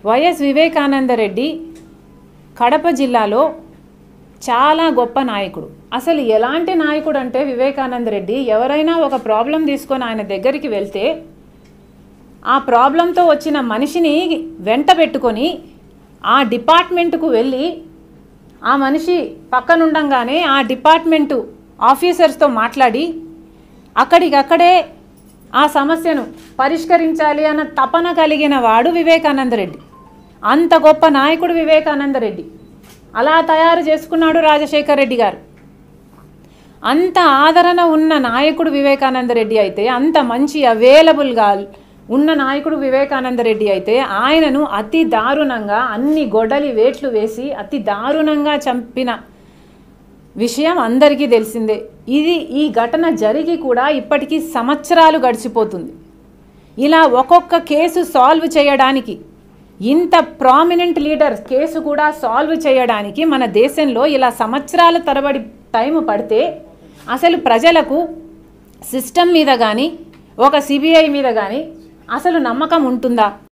YS Vivekananda Reddy Kadapa జిల్లాలో చాలా గొప్ప నాయకుడు అసలు ఎలాంటి నాయకుడు అంటే వివేకానంద రెడ్డి ఎవరైనా ఒక ప్రాబ్లం తీసుకొని ఆయన దగ్గరికి వెళ్తే ఆ ప్రాబ్లంతో వచ్చిన మనిషిని వెంట పెట్టుకొని ఆ డిపార్ట్మెంట్కు వెళ్ళి ఆ మనిషి పక్కనుండంగానే ఆ డిపార్ట్మెంటు ఆఫీసర్స్తో మాట్లాడి అక్కడికక్కడే ఆ సమస్యను పరిష్కరించాలి అన్న తపన కలిగిన వాడు వివేకానంద రెడ్డి అంత గొప్ప నాయకుడు వివేకానంద రెడ్డి అలా తయారు చేసుకున్నాడు రాజశేఖర్ రెడ్డి గారు అంత ఆదరణ ఉన్న నాయకుడు వివేకానంద రెడ్డి అయితే అంత మంచి అవైలబుల్గా ఉన్న నాయకుడు వివేకానంద రెడ్డి అయితే ఆయనను అతి దారుణంగా అన్ని గొడలి వేట్లు వేసి అతి దారుణంగా చంపిన విషయం అందరికీ తెలిసిందే ఇది ఈ ఘటన జరిగి కూడా ఇప్పటికీ సంవత్సరాలు గడిచిపోతుంది ఇలా ఒక్కొక్క కేసు సాల్వ్ చేయడానికి ఇంత ప్రామినెంట్ లీడర్ కేసు కూడా సాల్వ్ చేయడానికి మన దేశంలో ఇలా సంవత్సరాల తరబడి టైం పడితే అసలు ప్రజలకు సిస్టమ్ మీద కానీ ఒక సిబిఐ మీద కానీ అసలు నమ్మకం ఉంటుందా